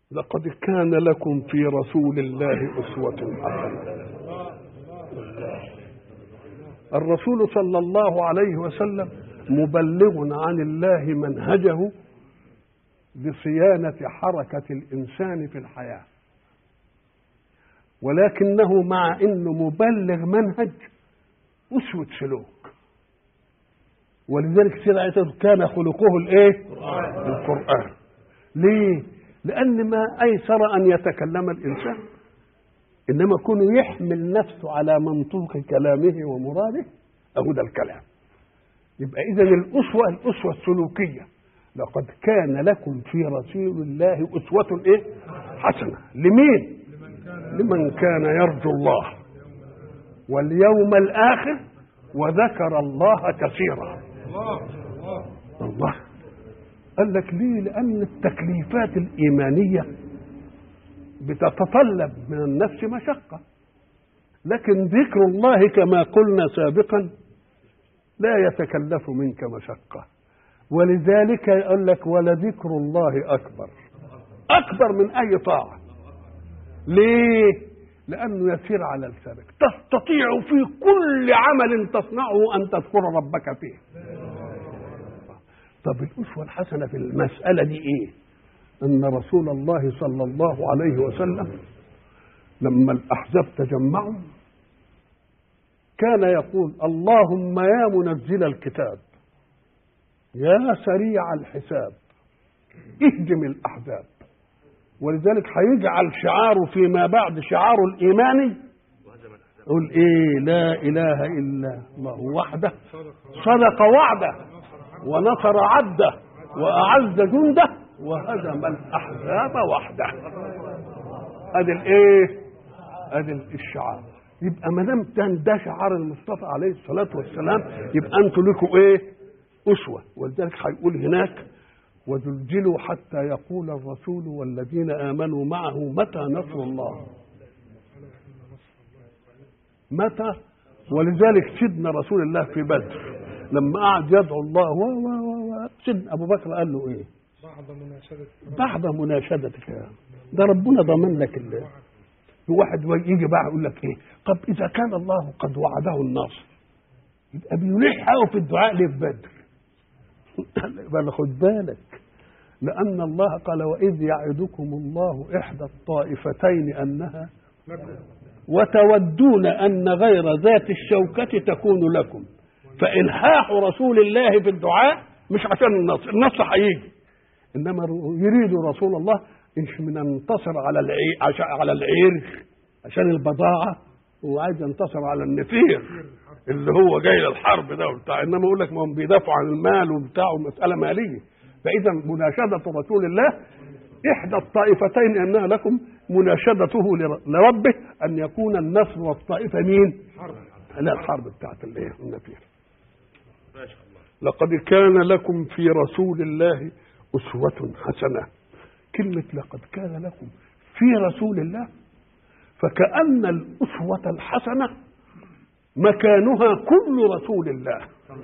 لقد كان لكم في رسول الله أسوة حسنة الرسول صلى الله عليه وسلم مبلغ عن الله منهجه لصيانة حركة الإنسان في الحياة ولكنه مع انه مبلغ منهج اسوه سلوك ولذلك سيدنا عيسى كان خلقه الايه القران ليه لان ما ايسر ان يتكلم الانسان انما كونه يحمل نفسه على منطوق كلامه ومراده اهو ده الكلام يبقى اذا الاسوه الاسوه السلوكيه لقد كان لكم في رسول الله اسوه ايه حسنه لمين لمن كان يرجو الله واليوم الآخر وذكر الله كثيرا الله قال لك ليه لأن التكليفات الإيمانية بتتطلب من النفس مشقة لكن ذكر الله كما قلنا سابقا لا يتكلف منك مشقة ولذلك يقول لك ولذكر الله أكبر أكبر من أي طاعة ليه؟ لأنه يسير على لسانك تستطيع في كل عمل تصنعه أن تذكر ربك فيه طب الأسوة الحسنة في المسألة دي إيه؟ أن رسول الله صلى الله عليه وسلم لما الأحزاب تجمعوا كان يقول اللهم يا منزل الكتاب يا سريع الحساب اهجم الأحزاب ولذلك هيجعل شعاره فيما بعد شعاره الايماني يقول ايه لا اله الا الله وحده صدق وعده ونصر عبده واعز جنده وهزم الاحزاب وحده ادي الايه ادي الشعار يبقى ما دام ده شعار المصطفى عليه الصلاه والسلام يبقى انتوا لكم ايه اسوه ولذلك هيقول هناك وزلزلوا حتى يقول الرسول والذين امنوا معه متى نصر الله متى ولذلك سيدنا رسول الله في بدر لما قعد يدعو الله و و و سيدنا ابو بكر قال له ايه بعد مناشدة بعد مناشدتك يا ده ربنا ضمن لك الله واحد يجي بقى يقول لك ايه طب اذا كان الله قد وعده النصر يبقى بيلح قوي في الدعاء ليه في بدر بل خد بالك لأن الله قال وإذ يعدكم الله إحدى الطائفتين أنها وتودون أن غير ذات الشوكة تكون لكم فإلحاح رسول الله في الدعاء مش عشان النصر النصر هيجي إنما يريد رسول الله مش من ينتصر على العير عشان على العير عشان البضاعة هو عايز ينتصر على النفير اللي هو جاي للحرب ده وبتاع انما يقول لك ما هم بيدافعوا عن المال وبتاع مساله ماليه فاذا مناشده رسول الله احدى الطائفتين انها لكم مناشدته لربه ان يكون النصر والطائفه مين؟ لا الحرب بتاعت الايه؟ النفير. لقد كان لكم في رسول الله اسوه حسنه. كلمه لقد كان لكم في رسول الله فكأن الأسوة الحسنة مكانها كل رسول الله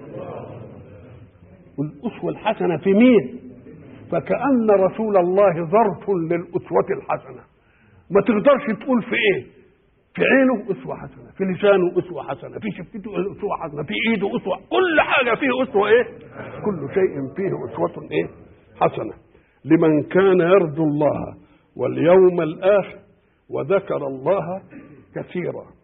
والأسوة الحسنة في مين فكأن رسول الله ظرف للأسوة الحسنة ما تقدرش تقول في ايه في عينه أسوة حسنة في لسانه أسوة حسنة في شفتته أسوة حسنة في إيده أسوة كل حاجة فيه أسوة إيه كل شيء فيه أسوة إيه حسنة لمن كان يرجو الله واليوم الآخر وذكر الله كثيرا